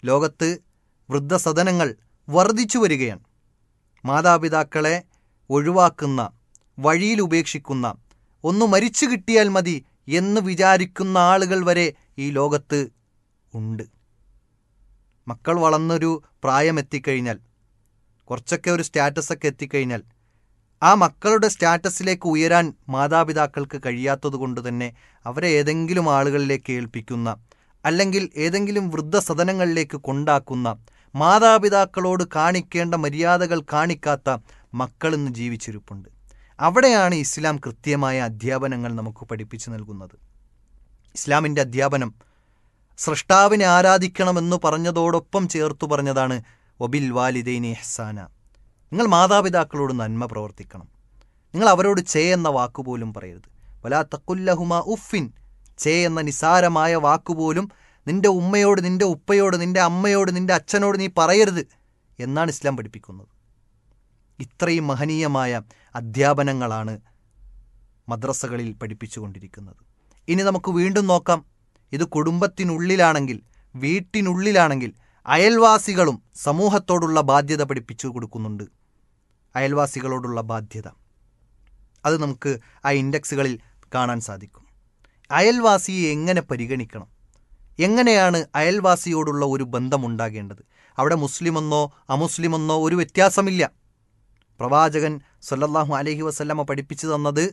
ലോകത്ത് വൃദ്ധസദനങ്ങൾ വർദ്ധിച്ചു വരികയാണ് മാതാപിതാക്കളെ ഒഴിവാക്കുന്ന വഴിയിൽ ഉപേക്ഷിക്കുന്ന ഒന്ന് മരിച്ചു കിട്ടിയാൽ മതി എന്ന് വിചാരിക്കുന്ന ആളുകൾ വരെ ഈ ലോകത്ത് ഉണ്ട് മക്കൾ വളർന്നൊരു പ്രായം എത്തിക്കഴിഞ്ഞാൽ കുറച്ചൊക്കെ ഒരു സ്റ്റാറ്റസൊക്കെ എത്തിക്കഴിഞ്ഞാൽ ആ മക്കളുടെ സ്റ്റാറ്റസിലേക്ക് ഉയരാൻ മാതാപിതാക്കൾക്ക് കഴിയാത്തത് കൊണ്ട് തന്നെ അവരെ ഏതെങ്കിലും ആളുകളിലേക്ക് ഏൽപ്പിക്കുന്ന അല്ലെങ്കിൽ ഏതെങ്കിലും വൃദ്ധസദനങ്ങളിലേക്ക് കൊണ്ടാക്കുന്ന മാതാപിതാക്കളോട് കാണിക്കേണ്ട മര്യാദകൾ കാണിക്കാത്ത മക്കൾ ഇന്ന് ജീവിച്ചിരിപ്പുണ്ട് അവിടെയാണ് ഇസ്ലാം കൃത്യമായ അധ്യാപനങ്ങൾ നമുക്ക് പഠിപ്പിച്ചു നൽകുന്നത് ഇസ്ലാമിൻ്റെ അധ്യാപനം സൃഷ്ടാവിനെ ആരാധിക്കണമെന്ന് പറഞ്ഞതോടൊപ്പം ചേർത്തു പറഞ്ഞതാണ് ഒബിൽ വാലിദൈനി എഹ്സാന നിങ്ങൾ മാതാപിതാക്കളോട് നന്മ പ്രവർത്തിക്കണം നിങ്ങൾ അവരോട് ചേ എന്ന വാക്കുപോലും പറയരുത് വലാ തക്കുല്ലഹുമ ഉഫിൻ ചേ എന്ന നിസാരമായ വാക്കുപോലും നിന്റെ ഉമ്മയോട് നിന്റെ ഉപ്പയോട് നിന്റെ അമ്മയോട് നിന്റെ അച്ഛനോട് നീ പറയരുത് എന്നാണ് ഇസ്ലാം പഠിപ്പിക്കുന്നത് ഇത്രയും മഹനീയമായ അധ്യാപനങ്ങളാണ് മദ്രസകളിൽ പഠിപ്പിച്ചുകൊണ്ടിരിക്കുന്നത് ഇനി നമുക്ക് വീണ്ടും നോക്കാം ഇത് കുടുംബത്തിനുള്ളിലാണെങ്കിൽ വീട്ടിനുള്ളിലാണെങ്കിൽ അയൽവാസികളും സമൂഹത്തോടുള്ള ബാധ്യത പഠിപ്പിച്ചു കൊടുക്കുന്നുണ്ട് അയൽവാസികളോടുള്ള ബാധ്യത അത് നമുക്ക് ആ ഇൻഡെക്സുകളിൽ കാണാൻ സാധിക്കും അയൽവാസിയെ എങ്ങനെ പരിഗണിക്കണം എങ്ങനെയാണ് അയൽവാസിയോടുള്ള ഒരു ബന്ധമുണ്ടാകേണ്ടത് അവിടെ മുസ്ലിമെന്നോ അമുസ്ലിമെന്നോ ഒരു വ്യത്യാസമില്ല പ്രവാചകൻ സല്ലല്ലാഹു അലൈഹി വസല്ലമ പഠിപ്പിച്ചു തന്നത്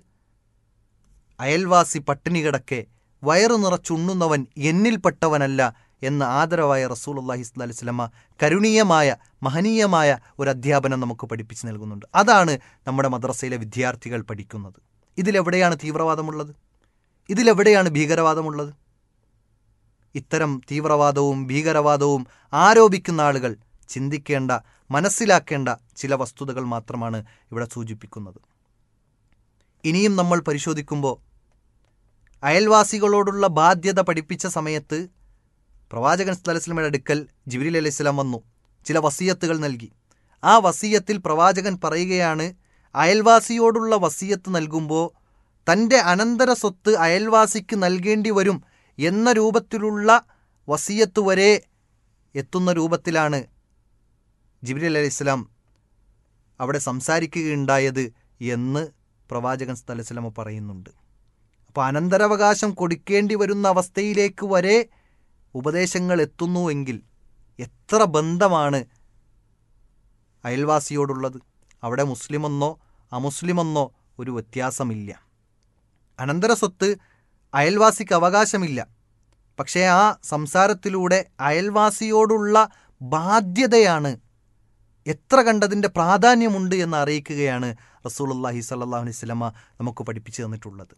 അയൽവാസി പട്ടിണി കിടക്കെ വയറു നിറച്ചുണ്ണുന്നവൻ എന്നിൽപ്പെട്ടവനല്ല എന്ന് ആദരവായ റസൂലുള്ളാഹി സ്വല്ലല്ലാഹി അലൈഹി വസല്ലമ കരുണീയമായ മഹനീയമായ ഒരു അധ്യാപനം നമുക്ക് പഠിപ്പിച്ചു നൽകുന്നുണ്ട് അതാണ് നമ്മുടെ മദ്രസയിലെ വിദ്യാർത്ഥികൾ പഠിക്കുന്നത് ഇതിലെവിടെയാണ് തീവ്രവാദമുള്ളത് ഇതിലെവിടെയാണ് ഭീകരവാദമുള്ളത് ഇത്തരം തീവ്രവാദവും ഭീകരവാദവും ആരോപിക്കുന്ന ആളുകൾ ചിന്തിക്കേണ്ട മനസ്സിലാക്കേണ്ട ചില വസ്തുതകൾ മാത്രമാണ് ഇവിടെ സൂചിപ്പിക്കുന്നത് ഇനിയും നമ്മൾ പരിശോധിക്കുമ്പോൾ അയൽവാസികളോടുള്ള ബാധ്യത പഠിപ്പിച്ച സമയത്ത് പ്രവാചകൻ സ്ഥലസ്ലമയുടെ അടുക്കൽ ജിബിരിൽ അലൈഹി സ്വലാം വന്നു ചില വസീയത്തുകൾ നൽകി ആ വസീയത്തിൽ പ്രവാചകൻ പറയുകയാണ് അയൽവാസിയോടുള്ള വസീയത്ത് നൽകുമ്പോൾ തൻ്റെ അനന്തര സ്വത്ത് അയൽവാസിക്ക് നൽകേണ്ടി വരും എന്ന രൂപത്തിലുള്ള വസീയത്ത് വരെ എത്തുന്ന രൂപത്തിലാണ് ജിബ്രീൽ അലൈഹി ഇസ്ലാം അവിടെ സംസാരിക്കുകയുണ്ടായത് എന്ന് പ്രവാചകൻ സ്ഥലസ്ലമ പറയുന്നുണ്ട് അപ്പോൾ അനന്തരാവകാശം കൊടുക്കേണ്ടി വരുന്ന അവസ്ഥയിലേക്ക് വരെ ഉപദേശങ്ങൾ എത്തുന്നുവെങ്കിൽ എത്ര ബന്ധമാണ് അയൽവാസിയോടുള്ളത് അവിടെ മുസ്ലിമെന്നോ അമുസ്ലിമെന്നോ ഒരു വ്യത്യാസമില്ല അനന്തര സ്വത്ത് അയൽവാസിക്ക് അവകാശമില്ല പക്ഷേ ആ സംസാരത്തിലൂടെ അയൽവാസിയോടുള്ള ബാധ്യതയാണ് എത്ര കണ്ടതിൻ്റെ പ്രാധാന്യമുണ്ട് എന്ന് അറിയിക്കുകയാണ് റസൂലുള്ളാഹി സ്വല്ലല്ലാഹു അലൈഹി വസല്ലമ നമുക്ക് പഠിപ്പിച്ചു തന്നിട്ടുള്ളത്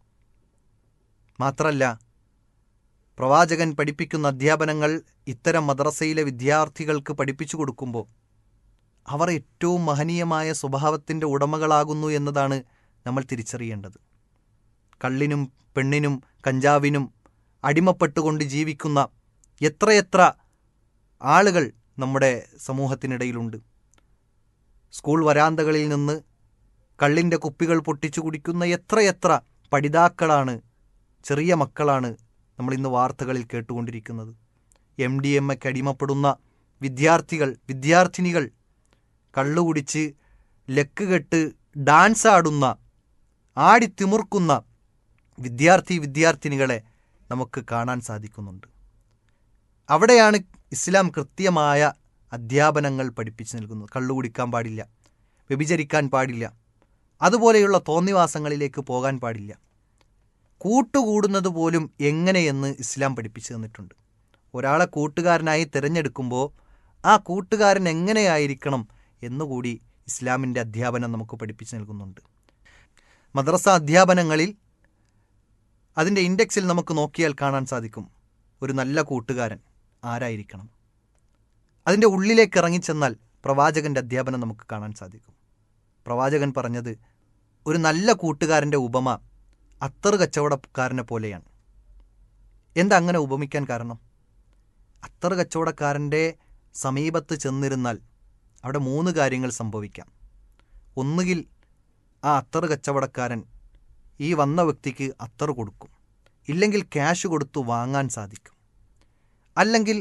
മാത്രമല്ല പ്രവാചകൻ പഠിപ്പിക്കുന്ന അധ്യാപനങ്ങൾ ഇത്തരം മദ്രസയിലെ വിദ്യാർത്ഥികൾക്ക് പഠിപ്പിച്ചു കൊടുക്കുമ്പോൾ അവർ ഏറ്റവും മഹനീയമായ സ്വഭാവത്തിൻ്റെ ഉടമകളാകുന്നു എന്നതാണ് നമ്മൾ തിരിച്ചറിയേണ്ടത് കള്ളിനും പെണ്ണിനും കഞ്ചാവിനും അടിമപ്പെട്ടുകൊണ്ട് ജീവിക്കുന്ന എത്രയെത്ര ആളുകൾ നമ്മുടെ സമൂഹത്തിനിടയിലുണ്ട് സ്കൂൾ വരാന്തകളിൽ നിന്ന് കള്ളിൻ്റെ കുപ്പികൾ പൊട്ടിച്ചു കുടിക്കുന്ന എത്രയെത്ര പഠിതാക്കളാണ് ചെറിയ മക്കളാണ് നമ്മൾ ഇന്ന് വാർത്തകളിൽ കേട്ടുകൊണ്ടിരിക്കുന്നത് എം ഡി എം എക്ക് അടിമപ്പെടുന്ന വിദ്യാർത്ഥികൾ വിദ്യാർത്ഥിനികൾ കള്ളുകുടിച്ച് ലക്ക് കെട്ട് ഡാൻസ് ആടുന്ന ആടിത്തിമുർക്കുന്ന വിദ്യാർത്ഥി വിദ്യാർത്ഥിനികളെ നമുക്ക് കാണാൻ സാധിക്കുന്നുണ്ട് അവിടെയാണ് ഇസ്ലാം കൃത്യമായ അധ്യാപനങ്ങൾ പഠിപ്പിച്ചു നൽകുന്നത് കള്ളു കുടിക്കാൻ പാടില്ല വ്യഭിചരിക്കാൻ പാടില്ല അതുപോലെയുള്ള തോന്നിവാസങ്ങളിലേക്ക് പോകാൻ പാടില്ല കൂട്ടുകൂടുന്നത് പോലും എങ്ങനെയെന്ന് ഇസ്ലാം പഠിപ്പിച്ചു തന്നിട്ടുണ്ട് ഒരാളെ കൂട്ടുകാരനായി തിരഞ്ഞെടുക്കുമ്പോൾ ആ കൂട്ടുകാരൻ എങ്ങനെയായിരിക്കണം എന്നുകൂടി ഇസ്ലാമിൻ്റെ അധ്യാപനം നമുക്ക് പഠിപ്പിച്ചു നൽകുന്നുണ്ട് മദ്രസ അധ്യാപനങ്ങളിൽ അതിൻ്റെ ഇൻഡെക്സിൽ നമുക്ക് നോക്കിയാൽ കാണാൻ സാധിക്കും ഒരു നല്ല കൂട്ടുകാരൻ ആരായിരിക്കണം അതിൻ്റെ ഉള്ളിലേക്ക് ഇറങ്ങിച്ചെന്നാൽ പ്രവാചകൻ്റെ അധ്യാപനം നമുക്ക് കാണാൻ സാധിക്കും പ്രവാചകൻ പറഞ്ഞത് ഒരു നല്ല കൂട്ടുകാരൻ്റെ ഉപമ അത്തറ് കച്ചവടക്കാരനെ പോലെയാണ് എന്താ അങ്ങനെ ഉപമിക്കാൻ കാരണം അത്തറ് കച്ചവടക്കാരൻ്റെ സമീപത്ത് ചെന്നിരുന്നാൽ അവിടെ മൂന്ന് കാര്യങ്ങൾ സംഭവിക്കാം ഒന്നുകിൽ ആ അത്തറ് കച്ചവടക്കാരൻ ഈ വന്ന വ്യക്തിക്ക് അത്തറ് കൊടുക്കും ഇല്ലെങ്കിൽ ക്യാഷ് കൊടുത്തു വാങ്ങാൻ സാധിക്കും അല്ലെങ്കിൽ